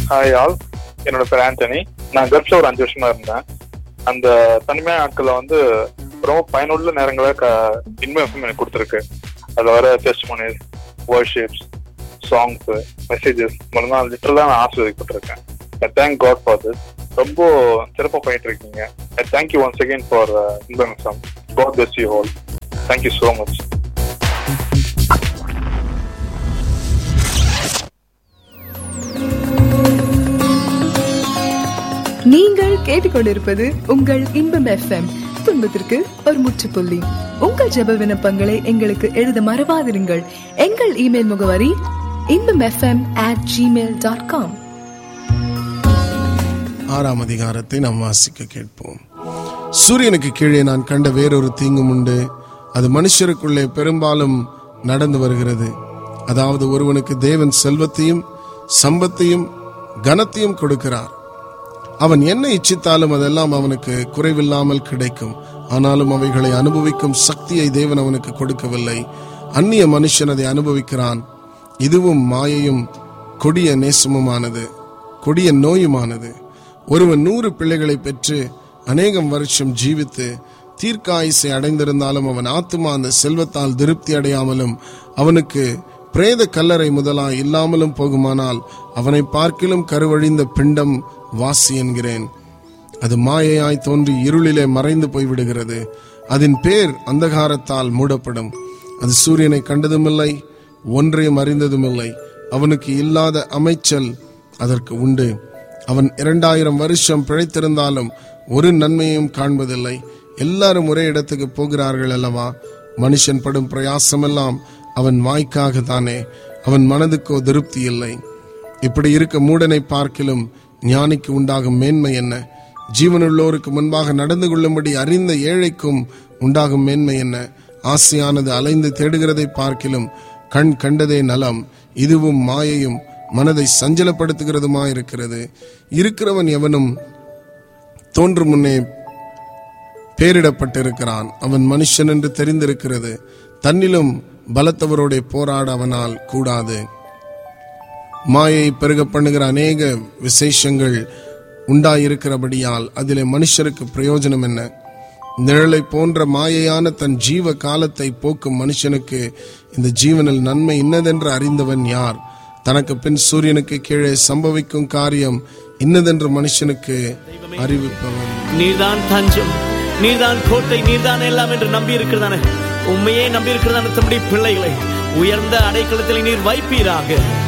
hi all என்னோட பேர் ஆண்டனி நான் கல்ஃப்ல ஒரு அஞ்சு வருஷமா இருந்தேன் அந்த தனிமையான நாட்கள்ல வந்து ரொம்ப பயனுள்ள நேரங்களை க இன்ஃபர்மேஷன் எனக்கு கொடுத்துருக்கு அதில் வர testimonies worships songs messages மூலமாக லிட்டரலாக நான் ஆஸ்வதிக்கப்பட்டிருக்கேன் I thank God for this ரொம்ப சிறப்பாக பண்ணிட்டு இருக்கீங்க I thank you once again for information God பெஸ்ட் you whole thank you so much நீங்கள் கேட்டுக்கொண்டிருப்பது உங்கள் இன்பம் எஃப்எம் துன்பத்திற்கு ஒரு முற்றுப்புள்ளி உங்கள் ஜெப விண்ணப்பங்களை எங்களுக்கு எழுத மறவாதிருங்கள் எங்கள் இமெயில் முகவரி Inbam FM at Gmail dot com ஆறாம் அதிகாரத்தை நாம் வாசிக்க கேட்போம் சூரியனுக்கு கீழே நான் கண்ட வேறொரு தீங்கும் உண்டு அது மனுஷருக்குள்ளே பெரும்பாலும் நடந்து வருகிறது அதாவது ஒருவனுக்கு தேவன் செல்வத்தையும் சம்பத்தையும் கனத்தையும் கொடுக்கிறார் அவன் என்ன இச்சித்தாலும் அதெல்லாம் அவனுக்கு குறைவில்லாமல் கிடைக்கும் ஆனாலும் அவைகளை அனுபவிக்கும் சக்தியை தேவன் அவனுக்கு கொடுக்கவில்லை அந்நிய மனுஷன் அதை அனுபவிக்கிறான் இதுவும் மாயையும் கொடிய நேசமுமானது கொடிய நோயுமானது ஒருவன் நூறு பிள்ளைகளை பெற்று அநேகம் வருஷம் ஜீவித்து தீர்க்காயுசை அடைந்திருந்தாலும் அவன் ஆத்துமா அந்த செல்வத்தால் திருப்தி அடையாமலும் அவனுக்கு பிரேத கல்லறை முதலாய் இல்லாமலும் போகுமானால் அவனை பார்க்கிலும் கருவழிந்த பிண்டம் வாசி என்கிறேன் அது மாயையாய் தோன்றி இருளிலே மறைந்து போய்விடுகிறது அதன் பேர் அந்தகாரத்தால் மூடப்படும் அது சூரியனை கண்டதுமில்லை ஒன்றையும் அறிந்ததுமில்லை அவனுக்கு இல்லாத அமைச்சல் அதற்கு உண்டு அவன் இரண்டாயிரம் வருஷம் பிழைத்திருந்தாலும் ஒரு நன்மையும் காண்பதில்லை எல்லாரும் ஒரே இடத்துக்கு போகிறார்கள் அல்லவா மனுஷன் படும் பிரயாசமெல்லாம் அவன் வாய்க்காக தானே அவன் மனதுக்கோ திருப்தி இல்லை இப்படி இருக்க மூடனை பார்க்கிலும் ஞானிக்கு உண்டாகும் மேன்மை என்ன ஜீவனுள்ளோருக்கு முன்பாக நடந்து கொள்ளும்படி அறிந்த ஏழைக்கும் உண்டாகும் மேன்மை என்ன ஆசையானது அலைந்து தேடுகிறதை பார்க்கிலும் கண் கண்டதே நலம் இதுவும் மாயையும் மனதை சஞ்சலப்படுத்துகிறதுமாயிருக்கிறது இருக்கிறவன் எவனும் தோன்றும் முன்னே பேரிடப்பட்டிருக்கிறான் அவன் மனுஷன் என்று தெரிந்திருக்கிறது தன்னிலும் பலத்தவரோட போராட அவனால் கூடாது மாயை பெருக பண்ணுகிற அநேக விசேஷங்கள் உண்டாயிருக்கிறபடியால் அதிலே மனுஷருக்கு பிரயோஜனம் என்ன நிழலை போன்ற மாயையான தன் ஜீவ காலத்தை போக்கும் மனுஷனுக்கு இந்த ஜீவனில் நன்மை இன்னதென்று அறிந்தவன் யார் தனக்கு பின் சூரியனுக்கு கீழே சம்பவிக்கும் காரியம் இன்னதென்று மனுஷனுக்கு அறிவிப்பவன் நீர்தான் தஞ்சம் நீர்தான் கோட்டை நீர்தான் எல்லாம் என்று நம்பி இருக்கிறதானே உண்மையே நம்பி இருக்கிறதான தம்முடைய பிள்ளைகளை உயர்ந்த அடைக்கலத்தில் நீர் வைப்பீராக